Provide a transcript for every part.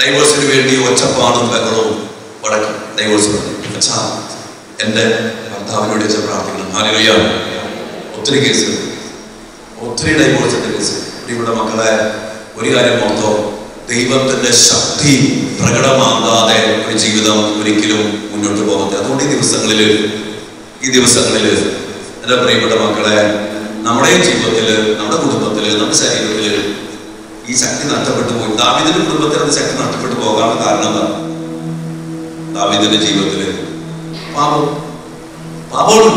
ഡൈവോഴ്സിന് വേണ്ടി ഒച്ചപ്പാടും ബഹളവും വടക്കും ഡൈവോഴ്സ് അച്ഛാ എൻ്റെ ഭർത്താവിനോട് വെച്ച് പ്രാർത്ഥിക്കണം ഹാലലുയ ഒത്തിരി കേസ് ഒത്തിരി ഡൈവോഴ്സിന്റെ കേസ് ഇവിടെ മക്കളെ ഒരു കാര്യം ഓർത്തോ ദൈവത്തിന്റെ ശക്തി പ്രകടമാകാതെ ഒരു ജീവിതം ഒരിക്കലും മുന്നോട്ട് പോകത്തില്ല അതുകൊണ്ട് ഈ ദിവസങ്ങളിൽ ഈ ദിവസങ്ങളിൽ എൻ്റെ പ്രിയപ്പെട്ട മക്കളെ നമ്മുടെ ജീവിതത്തില് നമ്മുടെ കുടുംബത്തില് നമ്മുടെ ശരീരത്തില് ഈ ശക്തി നഷ്ടപ്പെട്ടു പോയി ദാവിദിന്റെ കുടുംബത്തിൽ അത് ശക്തി നഷ്ടപ്പെട്ടു പോകാനുള്ള കാരണം എന്താ ദാവിദിന്റെ ജീവിതത്തില് പാപം പാപവും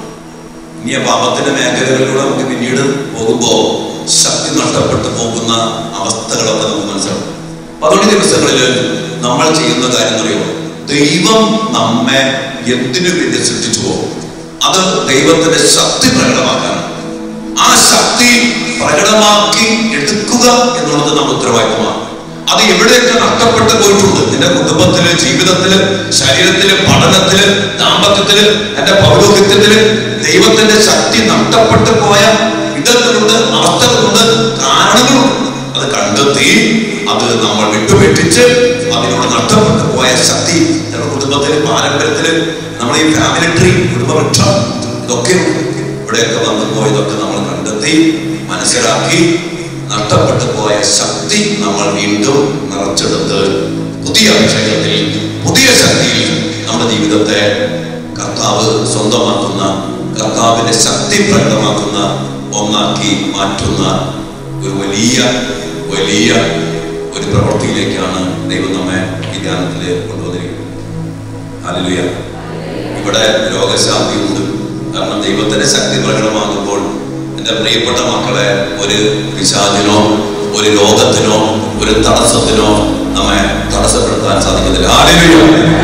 ഇനി ആ പാപത്തിന്റെ മേഖലകളിലൂടെ നമുക്ക് പിന്നീട് പോകുമ്പോ ശക്തി നഷ്ടപ്പെട്ടു പോകുന്ന അവസ്ഥകളൊക്കെ നമുക്ക് മനസ്സിലാവും അപ്പൊ അതുകൊണ്ട് ഈ ദിവസങ്ങളില് നമ്മൾ ചെയ്യുന്ന കാര്യം അറിയോ ദൈവം നമ്മെ എന്തിനു വേണ്ടി സൃഷ്ടിച്ചുവോ അത് ദൈവത്തിന്റെ ശക്തി പ്രകടമാക്കാനാണ് ആ ശക്തി പ്രകടമാക്കി എടുക്കുക എന്നുള്ളത് നമ്മുടെ ഉത്തരവാദിത്തമാണ് അത് എവിടെയൊക്കെ നഷ്ടപ്പെട്ടു പോയിട്ടുണ്ട് നിന്റെ കുടുംബത്തില് ജീവിതത്തില് ശരീരത്തില് പഠനത്തില് ദാമ്പത്യത്തില് എന്റെ പൗരോഹിത്യത്തില് ദൈവത്തിന്റെ ശക്തി നഷ്ടപ്പെട്ടു പോയ ഇടങ്ങളുണ്ട് അവസ്ഥകളുണ്ട് കാരണങ്ങളുണ്ട് അത് കണ്ടെത്തി അത് നമ്മൾ വിട്ടുപെട്ടിച്ച് അതിനോട് നഷ്ടപ്പെട്ടു പോയ ശക്തി നമ്മുടെ കുടുംബത്തില് പാരമ്പര്യത്തില് നമ്മുടെ ഈ ഫാമിലി ട്രീ കുടുംബവൃക്ഷം ഇതൊക്കെ ഇവിടെയൊക്കെ വന്നു പോയതൊക്കെ നമ്മൾ കണ്ടെത്തി മനസ്സിലാക്കി നഷ്ടപ്പെട്ടു പോയ ശക്തി നമ്മൾ വീണ്ടും നിറച്ചെടുത്ത് പുതിയ അഭിഷേകത്തിൽ പുതിയ ശക്തിയിൽ നമ്മുടെ ജീവിതത്തെ കർത്താവ് സ്വന്തമാക്കുന്ന കർത്താവിന്റെ ശക്തി പ്രകടമാക്കുന്ന ഒന്നാക്കി മാറ്റുന്ന ഒരു വലിയ വലിയ ഒരു പ്രവൃത്തിയിലേക്കാണ് ദൈവം നമ്മെ ഈ ധ്യാനത്തിൽ കൊണ്ടുവന്നിരിക്കുന്നത് ഹല്ലേലൂയ ഇവിടെ രോഗശാന്തിയുണ്ട് കാരണം ദൈവത്തിന്റെ ശക്തി പ്രകടമാകുമ്പോൾ എൻ്റെ പ്രിയപ്പെട്ട മക്കളെ ഒരു പിശാചിനോ ഒരു രോഗത്തിനോ ഒരു തടസ്സത്തിനോ നമ്മെ തടസ്സപ്പെടുത്താൻ സാധിക്കത്തില്ല ഹല്ലേലൂയ.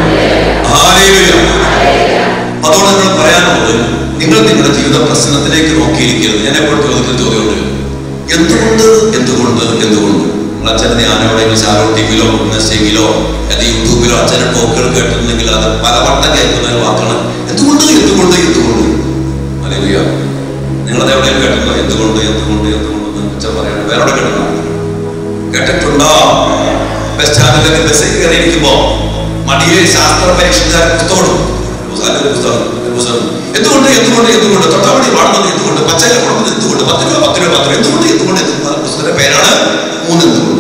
ഹല്ലേലൂയ. അതുകൊണ്ട് നിങ്ങൾ പറയാനുള്ളത് നിങ്ങൾ നിങ്ങളുടെ ജീവിത പ്രശ്നത്തിലേക്ക് നോക്കിയിരിക്കരുത് ഞാൻ എപ്പോഴും ചോദിക്കുന്ന ചോദ്യമുണ്ട് എന്തുകൊണ്ട് എന്തുകൊണ്ട് എന്തുകൊണ്ട് നിങ്ങൾ അച്ഛനെ ധ്യാനോടെങ്കിലും ശാരോ ടിവിയിലോ നെസ്റ്റിങ്ങിലോ അത് യൂട്യൂബിലോ അച്ഛനെ ടോക്കുകൾ കേട്ടിട്ടുണ്ടെങ്കിൽ അത് പലവട്ടം കേൾക്കുന്ന ഒരു വാക്കാണ് എന്തുകൊണ്ട് എന്തുകൊണ്ട് എന്തുകൊണ്ട് അല്ലെങ്കിയ നിങ്ങളത് എവിടെയും കേട്ടിട്ടുണ്ടോ എന്തുകൊണ്ട് എന്തുകൊണ്ട് എന്തുകൊണ്ട് എന്ന് അച്ഛൻ പറയണം വേറെ എവിടെ കേട്ടിട്ടുണ്ടോ കേട്ടിട്ടുണ്ടോ ബസ് സ്റ്റാൻഡിലൊക്കെ ബസ്സിൽ കയറിയിരിക്കുമ്പോ മടിയെ ശാസ്ത്ര പരീക്ഷക്കാർ പുസ്തകം പുസ്തകം പുസ്തകം പുസ്തകം എന്തുകൊണ്ട് എന്തുകൊണ്ട് എന്തുകൊണ്ട് തൊട്ടാമണി പാടുന്നത് എന്തുകൊണ്ട് പച്ചല കൊടുക്കുന്നത് എന്തുകൊണ്ട് പത്ത് രൂപ പത്ത് രൂപ പത്ത് രൂപ എന്തുകൊണ്ട് എന്തുകൊണ്ട് എന്തുകൊണ്ട് പുസ്തകത്തിന്റെ പേരാണ് മൂന്ന് എന്തുകൊണ്ട്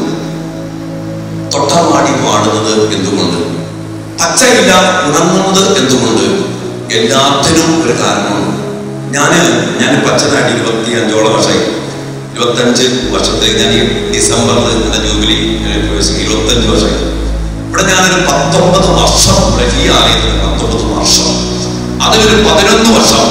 തൊട്ടാമാടി പാടുന്നത് എന്തുകൊണ്ട് പച്ചയില്ല ഉണങ്ങുന്നത് എന്തുകൊണ്ട് എല്ലാത്തിനും ഒരു കാരണമുണ്ട് ഞാന് ഞാൻ പച്ചനായിട്ട് ഇരുപത്തി അഞ്ചോളം വർഷമായി ഇരുപത്തഞ്ച് വർഷത്തേക്ക് ഞാൻ ഈ ഡിസംബറിൽ എന്റെ ജൂബിലി ഇരുപത്തഞ്ച് വർഷമായി ഇവിടെ ഞാനൊരു പത്തൊമ്പത് വർഷം ഇവിടെ ഈ ആലയത്തിൽ പത്തൊമ്പത് വർഷം അതിലൊരു പതിനൊന്ന് വർഷം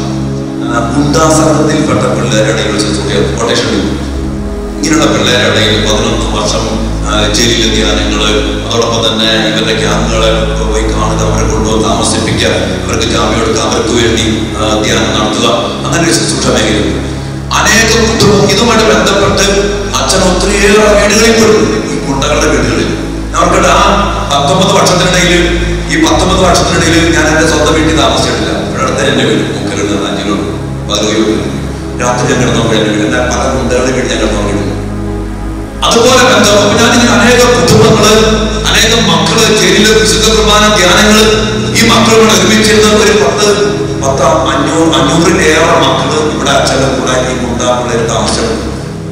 ആ, ഗുണ്ടാ സംഘത്തിൽപ്പെട്ട പിള്ളേരുടെ ഇടയിൽ ശുശ്രൂഷ കൊട്ടേഷൻ ഇങ്ങനെയുള്ള പിള്ളേരുടെ ഇടയിൽ പതിനൊന്ന് വർഷം ആ, ജയിലിലെ ധ്യാനങ്ങള് അതോടൊപ്പം തന്നെ ഇവരുടെ ക്യാമ്പുകളെ പോയി കാണുക അവരെ കൊണ്ടുവന്ന് താമസിപ്പിക്കുക അവർക്ക് ജാമ്യം എടുക്കുക അവർക്ക് വേണ്ടി ആ, ധ്യാനം നടത്തുക അങ്ങനെ ഒരു ശുശ്രൂഷ മേഖല അനേകം കുടുംബം ഇതുമായിട്ട് ബന്ധപ്പെട്ട് അച്ഛൻ ഒത്തിരിയേറെ വീടുകളിൽ പോയിട്ടുണ്ട് ഈ കുണ്ടകളുടെ വീടുകളിൽ അവർക്കുണ്ട് ആ പത്തൊമ്പത് വർഷത്തിനിടയിൽ ഈ പത്തൊമ്പത് വർഷത്തിനിടയിൽ ഞാൻ എന്റെ സ്വന്തം വീട്ടിൽ താമസിച്ചിട്ടില്ല ഇവിടെ അടുത്ത് എന്റെ വീട് മുക്കലുണ്ട് അഞ്ചിലോട്ട് പതിനൊരു രാത്രി ഞാൻ കിടന്നപ്പോൾ എന്റെ വീട് എന്റെ പല കുണ്ടകളുടെ വീട് ഞാൻ കിടന്നു വീട് അതുപോലെ ബന്ധം അപ്പൊ ഞാനിങ്ങനെ അനേകം കുടുംബങ്ങള് അനേകം മക്കള് ജയിലിലെ വിശുദ്ധ കുർബാന ധ്യാനങ്ങള് ഈ മക്കളോട് ഒരുമിച്ചിരുന്ന ഒരു പത്ത് പത്ത് അഞ്ഞൂറ് അഞ്ഞൂറിലേറെ മക്കള് ഇവിടെ അച്ഛൻ്റെ കൂടെ ഈ മുണ്ട പിള്ളേർ താമസിച്ചിട്ടുണ്ട്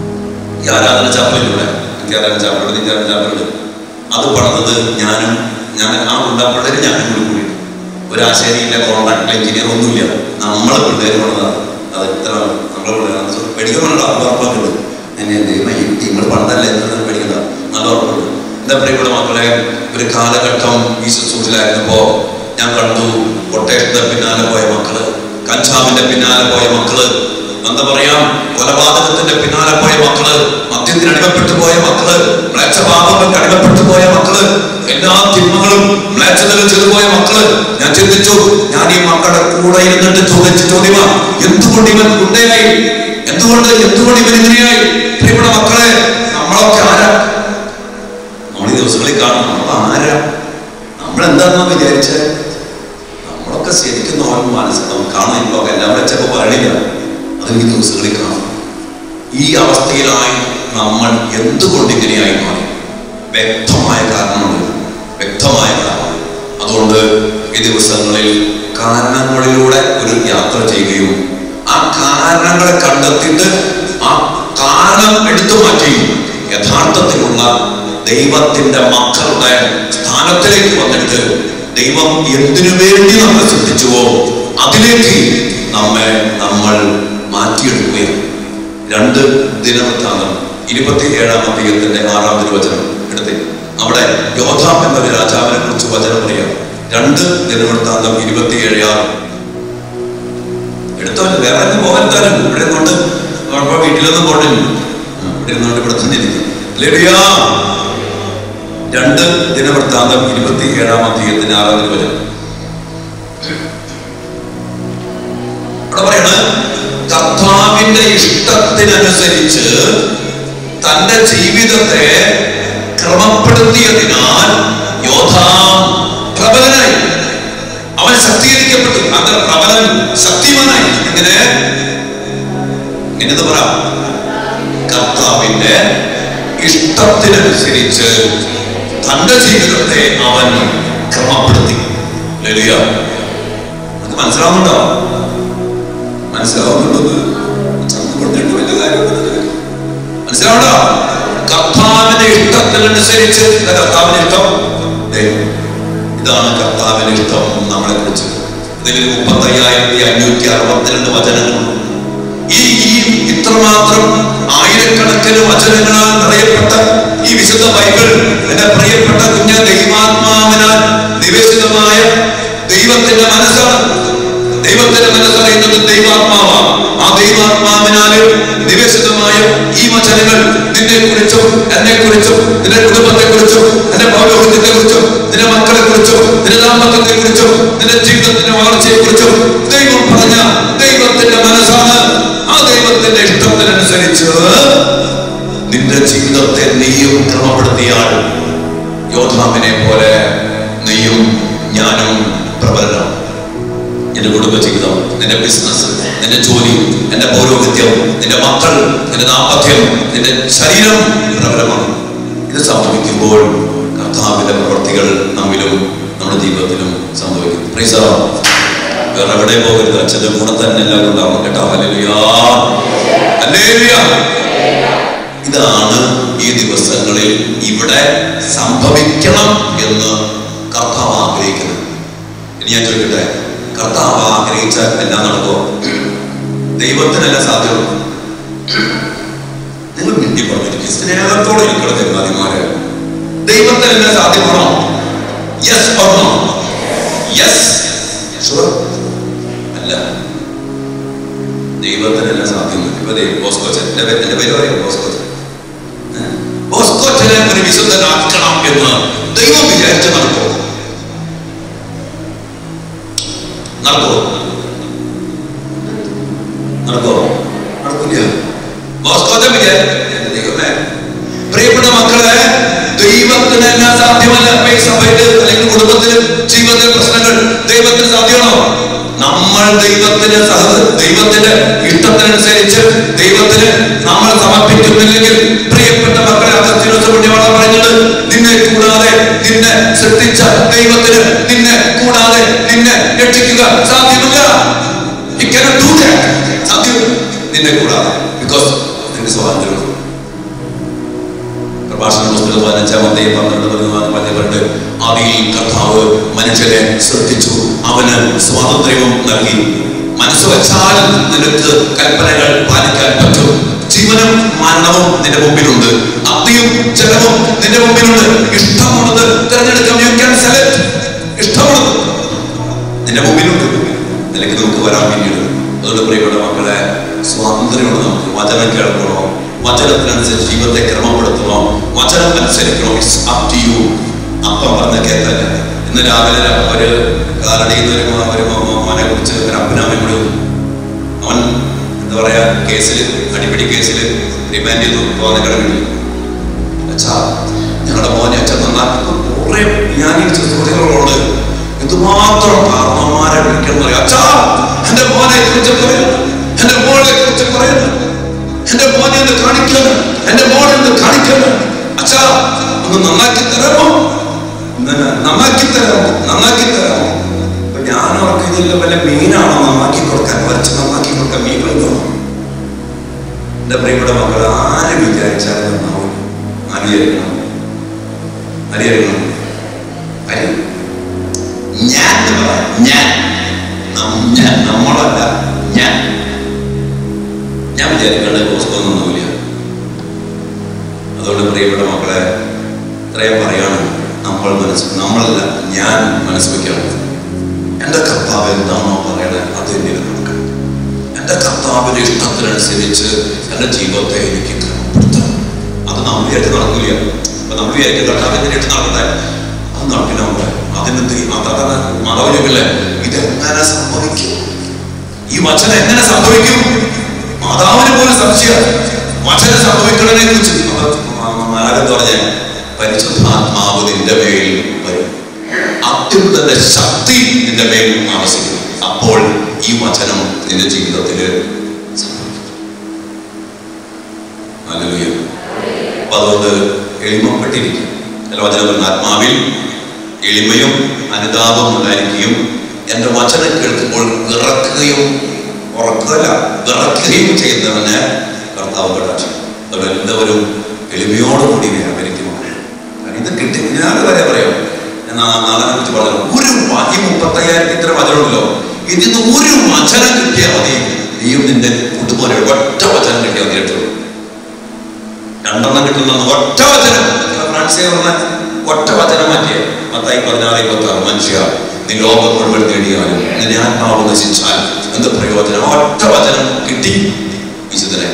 ഈ ആരാധന ചാപ്പലിലൂടെ എനിക്ക് ആരാധന ചാപ്പലുണ്ട് എനിക്ക് ആരാധന ചാപ്പലുണ്ട് അത് പണിതത് ഞാനും ഞാൻ ആ മുണ്ട പിള്ളേർ ഞാനും കൂടി കൂടി ഒരു ആശാരിയില്ല കോൺട്രാക്ടർ എഞ്ചിനീയർ ഒന്നുമില്ല നമ്മളെ പിള്ളേർ പണിതാണ് അത് എത്ര നമ്മളെ പിള്ളേരാണ് മെഡിക്കൽ പണിയുടെ ഉറപ്പൊക്കെ എന്നെ ദൈവം നിങ്ങൾ പണ്ടല്ല എന്തെന്ന് പേടിക്കണ്ട നല്ല ഉറപ്പുണ്ട് എന്താ പ്രിയപ്പെട്ട മക്കളെ ഒരു കാലഘട്ടം ഈ ശുശ്രൂഷയിലായിരുന്നപ്പോ ഞാൻ കണ്ടു കൊട്ടേഷന്റെ പിന്നാലെ പോയ മക്കള് കഞ്ചാവിന്റെ പിന്നാലെ പോയ മക്കള് എന്താ പറയാ കൊലപാതകത്തിന്റെ പിന്നാലെ പോയ മക്കള് മദ്യത്തിന് അടിമപ്പെട്ടു പോയ മക്കള് മ്ലേച്ഛപാപങ്ങൾക്ക് അടിമപ്പെട്ടു പോയ മക്കള് എല്ലാ തിന്മകളും മ്ലേച്ഛതകൾ ചെയ്തു പോയ മക്കള് ഞാൻ ചിന്തിച്ചു ഞാൻ ഈ മക്കളുടെ കൂടെ ഇരുന്നിട്ട് ചോദിച്ച ചോദ്യമാ എന്തുകൊണ്ട് ഇവൻ ഗുണ്ടയായി എന്തുകൊണ്ട് എന്തുകൊണ്ട് ഇവൻ ഇങ്ങനെയായി പ്രിയപ്പെട്ട മക്കളെ നമ്മളൊക്കെ ആരാ നമ്മൾ ഈ ദിവസങ്ങളിൽ കാണും നമ്മൾ ആരാ നമ്മൾ എന്താണെന്ന് വിചാരിച്ചേ നമ്മളൊക്കെ ശരിക്കും നമ്മൾ മനസ്സിൽ നമുക്ക് കാണാൻ ഇപ്പൊ എല്ലാവരും വെച്ചപ്പോ പറയണില്ല അത് ഈ ദിവസങ്ങളിൽ കാണും ഈ അവസ്ഥയിലായി നമ്മൾ എന്തുകൊണ്ട് ഇങ്ങനെയായി മാറി വ്യക്തമായ കാരണമുണ്ട് വ്യക്തമായ കാരണം അതുകൊണ്ട് ഈ ദിവസങ്ങളിൽ കാരണങ്ങളിലൂടെ ഒരു യാത്ര ചെയ്യുകയും ആ കാരണങ്ങളെ കണ്ടെത്തിയിട്ട് ആ കാരണം എടുത്തു മാറ്റി യഥാർത്ഥത്തിലുള്ള ദൈവത്തിന്റെ മക്കളുടെ സ്ഥാനത്തിലേക്ക് വന്നിട്ട് ദൈവം എന്തിനു വേണ്ടി നമ്മളെ സൃഷ്ടിച്ചുവോ അതിലേക്ക് നമ്മെ നമ്മൾ മാറ്റിയെടുക്കുകയാണ് രണ്ട് ദിനവൃത്താന്തം ഇരുപത്തി ഏഴാം അധ്യായത്തിന്റെ ആറാം തിരുവചനം എടുത്ത് അവിടെ യോധാം എന്നൊരു രാജാവിനെ കുറിച്ച് വചനം പറയാം രണ്ട് ദിനവൃത്താന്തം ഇരുപത്തിയേഴ് ആറ് എടുത്തോണ്ട് വേറെ ഒന്നും പോകാൻ താനും ഇവിടെ നിന്നുകൊണ്ട് കുഴപ്പം വീട്ടിലൊന്നും പോട്ടില്ല ഇവിടെ നിന്നുകൊണ്ട് ഇവിടെ തന്നെ ഇരിക്കും ഹല്ലേലൂയാ. രണ്ട് ദിനവൃത്താന്തം ഇരുപത്തി ഏഴാം അധ്യായത്തിന് ആറാം തിരുവചനം അവിടെ പറയണ് കർത്താവിന്റെ ഇഷ്ടത്തിനനുസരിച്ച് തന്റെ ജീവിതത്തെ ക്രമപ്പെടുത്തിയതിനാൽ യോധാം പ്രബലനായി അവൻ ശക്തീകരിക്കപ്പെട്ടു അങ്ങനെ പ്രബലൻ ശക്തിമാനായി എങ്ങനെ എന്നത് പറ കർത്താവിന്റെ ഇഷ്ടത്തിനനുസരിച്ച് തന്റെ ജീവിതത്തെ അവൻ ക്രമപ്പെടുത്തി ലലിയ അത് മനസ്സിലാവുന്നുണ്ടോ മനസ്സിലാവുന്നുള്ളത് ചന്ദ് പറഞ്ഞിട്ട് വലിയ കാര്യമൊന്നുമില്ല. മനസ്സിലാവണ്ടോ കർത്താവിന്റെ ഇഷ്ടത്തിനനുസരിച്ച് എന്താ കർത്താവിന്റെ ഇഷ്ടം ദേ, ഇതാണ് കർത്താവിന്റെ ഇഷ്ടം നമ്മളെ കുറിച്ച് ഇതിൽ മുപ്പത്തയ്യായിരത്തി അഞ്ഞൂറ്റി അറുപത്തിരണ്ട് വചനങ്ങളുണ്ട് ഈ ഈ ഇത്രമാത്രം ആയിരക്കണക്കിന് വചനങ്ങളാൽ നിറയപ്പെട്ട ഈ വിശുദ്ധ ബൈബിൾ എന്റെ പ്രിയപ്പെട്ട കുഞ്ഞ ദൈവാത്മാവിനാൽ നിവേശിതമായ ദൈവത്തിന്റെ മനസ്സാണ് ദൈവത്തിന്റെ മനസ്സറിയുന്നത് ദൈവാത്മാവാണ് ആ ദൈവാത്മാവിനാല് നിവേശിതമായ ഈ വചനങ്ങൾ നിന്നെ കുറിച്ചും എന്നെ കുറിച്ചും നിന്റെ കുടുംബത്തെ കുറിച്ചും നിന്റെ പൗരോഹിത്യത്തെ കുറിച്ചും നിന്റെ മക്കളെ കുറിച്ചും നിന്റെ ദാമ്പത്യത്തെ കുറിച്ചും നിന്റെ ജീവിതത്തിന്റെ വളർച്ചയെ കുറിച്ചും ദൈവം പറഞ്ഞ ദൈവത്തിന്റെ മനസ്സാണ് ആ ദൈവത്തിന്റെ ഇഷ്ടത്തിനനുസരിച്ച് നിന്റെ ജീവിതത്തെ നീയും ക്രമപ്പെടുത്തിയാൽ യോധാമിനെ പോലെ നീയും ഞാനും പ്രബലനാണ് നിന്റെ കുടുംബ ജീവിതം നിന്റെ ബിസിനസ് നിന്റെ ജോലി നിന്റെ പൗരോഹിത്യം നിന്റെ മക്കൾ നിന്റെ ദാമ്പത്യം നിന്റെ ശരീരം പ്രബലമാണ് ഇത് സംഭവിക്കുമ്പോൾ കർത്താവിന്റെ പ്രവർത്തികൾ നമ്മിലും നമ്മുടെ ജീവിതത്തിലും സംഭവിക്കും Praise the Lord. വേറെ എവിടെ പോകരുത് അച്ഛന്റെ കൂടെ തന്നെ എല്ലാവരും ഉണ്ടാവണം കേട്ടോ ഹല്ലേലൂയാ. ഹല്ലേലൂയാ. ഇതാണ് ഈ ദിവസങ്ങളിൽ ഇവിടെ സംഭവിക്കണം എന്ന് കർത്താവ് ആഗ്രഹിക്കുന്നത് ഇനി ഞാൻ ചോദിക്കട്ടെ കർത്താവ് ആഗ്രഹിച്ചാൽ എല്ലാം നടക്കുമോ ദൈവത്തിനല്ല സാധ്യത നിങ്ങൾ മിണ്ടി പറഞ്ഞിരിക്കും സ്നേഹത്തോടെ ഇരിക്കണം ചങ്ങാതിമാരെ ദൈവത്തിനല്ല സാധ്യമാണോ യെസ് ഓർണോ യെസ് ഷുവർ അല്ല ദൈവത്തിനല്ല സാധ്യം ഇപ്പൊ ദൈവം ബോസ്കോച്ചൻ എന്റെ പേര് എന്റെ പേര് പറയും ബോസ്കോച്ചൻ ഏ? ബോസ്കോച്ചനെ ഒരു വിശുദ്ധനാക്കണം എന്ന് ദൈവം വിചാരിച്ച നടക്കുമോ നടക്കുമോ നടക്കുമോ നടക്കില്ല ബോസ്കോച്ചൻ വിചാരിച്ചു ദൈവമേ പ്രിയപ്പെട്ട മക്കളെ ദൈവത്തിന് എല്ലാം സാധ്യമല്ല ഇപ്പൊ ഈ സഭയില് അല്ലെങ്കിൽ കുടുംബത്തില് ജീവിതത്തിലെ പ്രശ്നങ്ങൾ ദൈവത്തിന് സാധ്യമാണോ നമ്മൾ ദൈവത്തിന് സഹ ദൈവത്തിന്റെ ഇഷ്ടത്തിനനുസരിച്ച് ദൈവത്തിന് നമ്മൾ സമർപ്പിക്കുന്നില്ലെങ്കിൽ പ്രിയപ്പെട്ട മക്കളെ അഗസ്തീനോസ് പുണ്യവാള പറഞ്ഞത് നിന്നെ കൂടാതെ നിന്നെ സൃഷ്ടിച്ച ദൈവത്തിന് നിന്നെ കൂടാതെ നിന്നെ രക്ഷിക്കുക സാധ്യമല്ല He cannot do that. സാധ്യമല്ല നിന്നെ കൂടാതെ ബിക്കോസ് നിന്റെ സ്വാതന്ത്ര്യമുണ്ട് പ്രഭാഷണ പുസ്തകം പതിനഞ്ചാം അധ്യായം പന്ത്രണ്ട് പതിനാല് പതിനെട്ട് ആദിയിൽ കർത്താവ് മനുഷ്യനെ ശ്രദ്ധിച്ചു അവന് സ്വാതന്ത്ര്യവും നൽകി മനസ്സ് വെച്ചാൽ നിനക്ക് കൽപ്പനകൾ പാലിക്കാൻ പറ്റും ജീവനും മരണവും നിന്റെ മുമ്പിലുണ്ട് അഗ്നിയും ജലവും നിന്റെ മുമ്പിലുണ്ട് ഇഷ്ടമുള്ളത് തിരഞ്ഞെടുക്കാം യു ക്യാൻ സെലക്ട് ഇഷ്ടമുള്ളത് നിന്റെ മുമ്പിലുണ്ട് നിനക്ക് നമുക്ക് വരാൻ പിന്നീട് അതുകൊണ്ട് പ്രിയപ്പെട്ട മക്കളെ സ്വാതന്ത്ര്യമുണ്ട് നമുക്ക് വചനം കേൾക്കണോ വചനത്തിനനുസരിച്ച് ജീവിതത്തെ ക്രമപ്പെടുത്തണോ വചനം അനുസരിക്കണോ ഇറ്റ്സ് അപ് ടു യു അപ്പം പറഞ്ഞ കേട്ടല്ല ഇന്ന് രാവിലെ ഒരു കാലടിയിൽ നിന്ന് ഒരു മോ- ഒരു മോ- മോ- മോനെ കുറിച്ച് ഒരു അപ്പനാമയും കൂടി അവൻ എന്താ പറയാ കേസിൽ അടിപിടി കേസിൽ റിമാൻഡ് ചെയ്തു പോകാൻ കിടക്കുന്നു അച്ഛാ ഞങ്ങളുടെ മോനെ അച്ഛൻ നന്നാക്കുന്ന കുറെ ഞാൻ ഈ സുഹൃത്തുക്കളോട് എന്തുമാത്രം കാരണന്മാരെ വിളിക്കണം പറയാം അച്ഛാ എന്റെ മോനെ കുറിച്ച് പറയുന്നു എന്റെ മോളെ കുറിച്ച് പറയുന്നു എന്റെ മോനെ ഒന്ന് കാണിക്കണം എന്റെ മോനെ ഒന്ന് കാണിക്കണം അച്ഛാ ഒന്ന് നന്നാക്കി പ്രിയപ്പെട്ട മക്കൾ ആര് വിചാരിച്ചാലും നന്നാവും ആര്യായിരിക്കണം ആര്യായിരിക്കണം ആര് ഞാൻ എന്ന് പറ. ഞാൻ നം- ഞാൻ നമ്മളല്ല ഞാൻ ഞാൻ വിചാരിക്കേണ്ട പുസ്തകം ഒന്നുമില്ല അതുകൊണ്ട് പ്രിയപ്പെട്ട മക്കളെ ഇത്രയും പറയാണ് നമ്മൾ മനസ്സ് നമ്മളല്ല ഞാൻ മനസ്സ് വയ്ക്കണം എൻ്റെ കർത്താവ് എന്താണോ പറയണത് അത് എന്നിൽ നടക്കണം എൻ്റെ കർത്താവിൻ്റെ ഇഷ്ടത്തിനനുസരിച്ച് എൻ്റെ ജീവിതത്തെ എനിക്ക് ക്രമപ്പെടുത്തണം അത് നമ്മൾ വിചാരിച്ച് നടക്കില്ല അപ്പൊ നമ്മൾ വിചാരിക്കും കർത്താവിൻ്റെ ഇഷ്ടം നടക്കട്ടെ അത് നടക്കില്ല നമ്മളെ അതിനെന്ത് അതാണ് മാതാവിനൊക്കെ ഇതെങ്ങനെ സംഭവിക്കും ഈ വചനം എങ്ങനെ സംഭവിക്കും മാതാവിന് പോലും സംശയം വചനം സംഭവിക്കുന്നതിനെ കുറിച്ച് ആരെന്ന് പറഞ്ഞ പരിശുദ്ധാത്മാവ് നിന്റെ മേൽ വരും അത്യുന്നതന്റെ ശക്തി നിന്റെ മേൽ താമസിക്കും അപ്പോൾ ഈ വചനം നിന്റെ ജീവിതത്തിൽ ഹല്ലേലൂയ. അപ്പൊ അതുകൊണ്ട് എളിമപ്പെട്ടിരിക്കും ചില വചനം പറയുന്ന ആത്മാവിൽ എളിമയും അനുതാപവും ഉണ്ടായിരിക്കുകയും എൻ്റെ വചനം കേൾക്കുമ്പോൾ വിറക്കുകയും ഉറക്കുകയല്ല വിറക്കുകയും ചെയ്യുന്നവന് കർത്താവ് കടാക്ഷം അതുകൊണ്ട് എല്ലാവരും എളിമയോടുകൂടി വ്യാപരിക്കും കാരണം ഇത് കിട്ടി ഞാൻ വരെ പറയാം ഞാൻ നാ- നാളെ കുറിച്ച് പറഞ്ഞു ഒരു വ- ഈ മുപ്പത്തയ്യായിരത്തി ഇത്ര വചനമുണ്ടല്ലോ ഇതിൽ നിന്ന് ഒരു വചനം കിട്ടിയാൽ മതി നീയും നിന്റെ കൂട്ടുപോലെ ഒറ്റ വചനം കിട്ടിയാൽ മതി കേട്ടോ രണ്ടെണ്ണം കിട്ടുന്ന ഒറ്റ വചനം ഫ്രാൻസിയെ പറഞ്ഞ ഒറ്റ വചനം മാറ്റിയ പത്തായി പതിനാറ് ഇരുപത്തി ആറ് മനുഷ്യ നീ ലോകം മുഴുവൻ നേടിയാലും നിന്നെ ആത്മാവ് നശിച്ചാൽ എന്ത് പ്രയോജനം ഒറ്റ വചനം കിട്ടി വിശുദ്ധനെ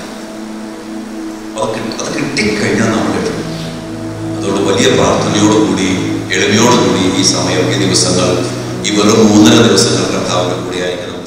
അത് കി- അത് കിട്ടിക്കഴിഞ്ഞാൽ നമ്മൾ കിട്ടും അതുകൊണ്ട് വലിയ പ്രാർത്ഥനയോടുകൂടി എളിമയോടുകൂടി ഈ സമയം ഈ ദിവസങ്ങൾ ഈ വെറും മൂന്നര ദിവസങ്ങൾ കർത്താവിന്റെ കൂടെ ആയിരിക്കണം